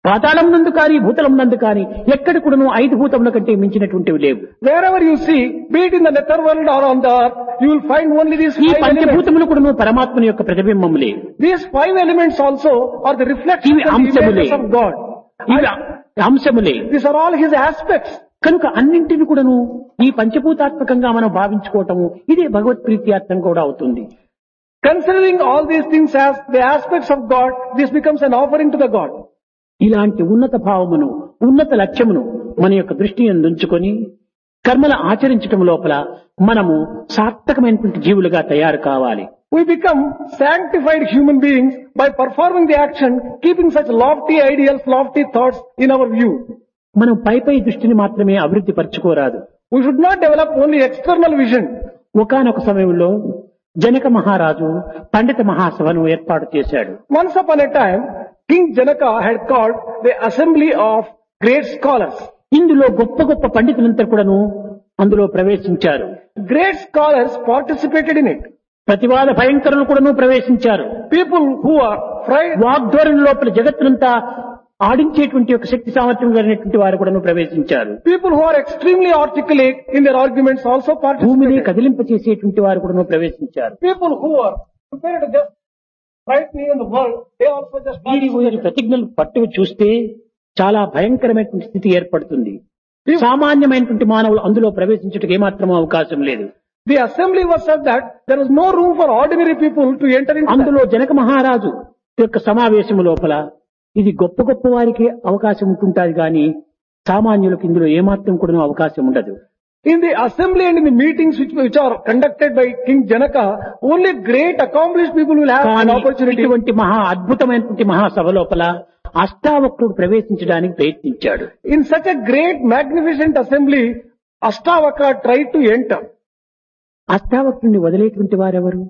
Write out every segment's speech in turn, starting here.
పాతాళం నందు కానీ భూతలం నందు కానీ ఎక్కడ కూడాను ఐదు భూతముల కంటే మించినటువంటివి లేవు Wherever you see, be it in the nether world or on the earth, you will find only these ఈ five elements. పంచభూతములు కూడాను పరమాత్మని యొక్క ప్రతిబింబములే These five elements also are the reflections ఇవి and అంశములే images of God. ఇవి అంశములే These are all His aspects. కనుక అన్నింటిని కూడాను ఈ పంచభూతాత్మకంగా మనం భావించుకోవటము ఇదే భగవత్ ప్రీత్యార్థం కూడా అవుతుంది Considering all these things as the aspects of God, this becomes an offering to the God. ఇలాంటి ఉన్నత భావమును ఉన్నత లక్ష్యమును మన యొక్క దృష్టిని ఉంచుకొని కర్మలు ఆచరించటం లోపల మనము సార్థకమైనటువంటి జీవులుగా తయారు కావాలి We become sanctified human beings by performing the action, keeping such lofty ideals, lofty thoughts in our view. మనం పై పై దృష్టిని మాత్రమే అభివృద్ధి పరచుకోరాదు We should not develop only external vision. ఒకానొక సమయంలో జనక మహారాజు పండిత మహాసభను ఏర్పాటు చేశాడు Once upon a time, King Janaka had called the assembly of great scholars. ఇందులో గొప్ప గొప్ప పండితులంతా కూడాను అందులో ప్రవేశించారు Great scholars participated in it. ప్రతివాద భయంకరులు కూడాను ప్రవేశించారు People who are fried, వాగ్ధోరణి లోపల జగత్తునంతా ఆడించేటువంటి ఒక శక్తి సామర్థ్యం కలిగినటువంటి వారు కూడాను ప్రవేశించారు people who are extremely articulate in their arguments also భూమిని participated. కదిలింప చేసేటువంటి వారు కూడాను ప్రవేశించారు People who are prepared to just frightening in the world, they also just వీరి వీరి participated. ప్రతిజ్ఞలు పట్టు చూస్తే చాలా భయంకరమైనటువంటి స్థితి ఏర్పడుతుంది సామాన్యమైనటువంటి మానవులు అందులో ప్రవేశించడానికి ఏమాత్రం అవకాశం లేదు The assembly was such that there was no room for ordinary people to enter into that. అందులో జనక మహారాజు యొక్క సమావేశము లోపల ఇది గొప్ప గొప్ప వారికి అవకాశం ఉంటుంటాది కానీ సామాన్యులకు ఇందులో ఏమాత్రం కూడా అవకాశం ఉండదు In the assembly and in the meetings which, which are conducted by King Janaka, only great accomplished people will have an కానీ opportunity. ఇటువంటి మహా అద్భుతమైనటువంటి మహాసభ లోపల అష్టావక్రుడు ప్రవేశించడానికి ప్రయత్నించాడు In such a great magnificent assembly, Astavakra tried to enter. అష్టావక్రుడిని వదిలేటువంటి వారెవరు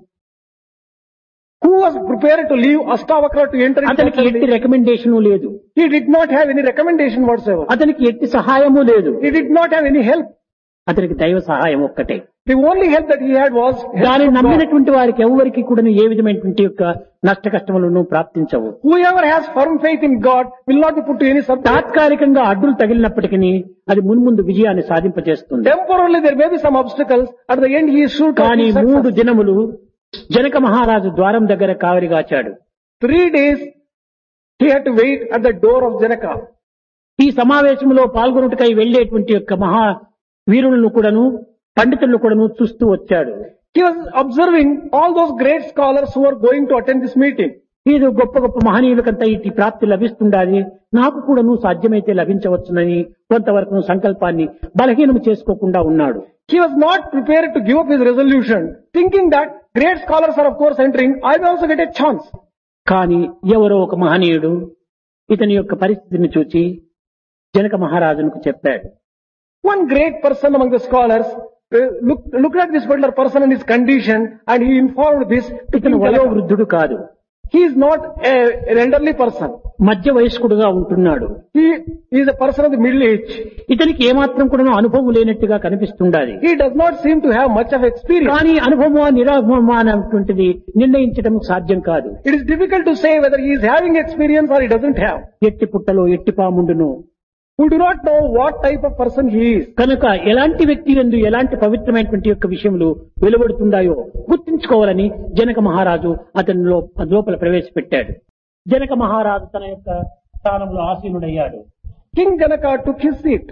Who was prepared to leave Astavakra to enter into the అతనికి ఎట్టి assembly? రికమెండేషన్ లేదు He did not have any recommendation whatsoever. అతనికి ఎట్టి సహాయము లేదు He did not have any help. అతనికి దైవ సహాయం ఒక్కటే The only help that he had was help దానిని from God. నమ్మినటువంటి వారికి ఎవరికి కూడా ఏ విధమైనటువంటి యొక్క నష్ట కష్టములను ప్రాప్తించవు Whoever has firm faith in God will not be put to any subject. తాత్కాలికంగా అడ్డులు తగిలినప్పటికీ అది మున్ముందు విజయాన్ని సాధింపజేస్తుంది Temporarily there may be some obstacles. At the end he is sure to కానీ achieve మూడు success. దినములు జనక మహారాజు ద్వారం దగ్గర కావలిగాచాడు Three days he had to wait at the door of Janaka. ఈ సమావేశంలో పాల్గొనుటకై వెళ్లేటువంటి యొక్క మహా వీరులను కూడాను పండితులను కూడాను చూస్తూ వచ్చాడు He was observing all those great scholars who were going to attend this meeting. ఇది గొప్ప గొప్ప మహనీయులకంతా ఇటు ప్రాప్తి లభిస్తుండాలి నాకు కూడాను సాధ్యమైతే లభించవచ్చునని కొంతవరకు సంకల్పాన్ని బలహీనం చేసుకోకుండా ఉన్నాడు He was not prepared to give up his resolution, thinking that great scholars are of course entering, I will also get a chance. కానీ ఎవరో ఒక మహనీయుడు ఇతని యొక్క పరిస్థితిని చూచి జనక మహారాజునకు చెప్పాడు One great person among the scholars uh, look, looked at this particular person and his condition and he informed this to ఇతను King వయో Janaka. వృద్ధుడు కాదు He is not a, an elderly person. మధ్య వయస్కుడుగా ఉంటున్నాడు He is a person of the middle age. ఇతనికి ఏమాత్రం కూడా అనుభవం లేనట్టుగా కనిపిస్తుండాలి He does not seem to have much of experience. కానీ అనుభవమా నిరాభవమా అనేటువంటిది నిర్ణయించడం సాధ్యం కాదు It is difficult to say whether he is having experience or he doesn't have. ఎట్టి పుట్టలో ఎట్టి పాముండును We do not know what type of person he is. కనుక ఎలాంటి వ్యక్తి ఎందు ఎలాంటి పవిత్రమైనటువంటి యొక్క విషయములు వెలువడుతుండాయో గుర్తించుకోవాలని జనక మహారాజు అతని లో- లోపల ప్రవేశపెట్టాడు జనక మహారాజు తన యొక్క స్థానంలో ఆసీనుడయ్యాడు King Janaka took his seat.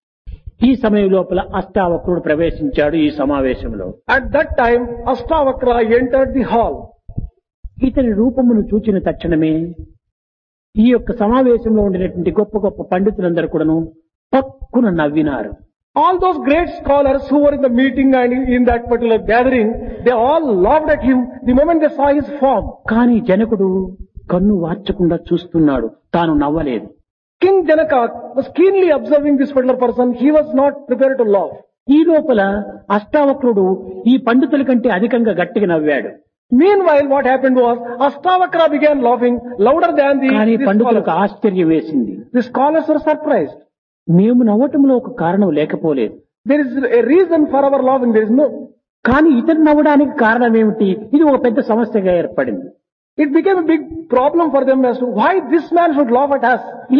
ఈ సమయం లోపల అష్టావక్రుడు ప్రవేశించాడు ఈ సమావేశంలో At that time, Astavakra entered the hall. ఇతని రూపమును చూచిన తక్షణమే ఈ యొక్క సమావేశంలో ఉండినటువంటి గొప్ప గొప్ప పండితులందరూ కూడాను పక్కున నవ్వినారు All those great scholars who were in the meeting and in that particular gathering, they all laughed at him the moment they saw his form. కానీ జనకుడు కన్ను వార్చకుండా చూస్తున్నాడు తాను నవ్వలేదు King Janaka was keenly observing this particular person. He was not prepared to laugh. ఈ లోపల అష్టావక్రుడు ఈ పండితుల కంటే అధికంగా గట్టిగా నవ్వాడు Meanwhile, what happened was Astavakra began laughing louder than the, కానీ the పండితులకు scholars. ఆశ్చర్యం వేసింది The scholars were surprised. మేము నవ్వటంలో ఒక కారణం లేకపోలేదు There is a reason for our laughing. There is no. కానీ ఇతను నవ్వడానికి కారణం ఏమిటి ఇది ఒక పెద్ద సమస్యగా ఏర్పడింది It became a big problem for them as to why this man should laugh at us.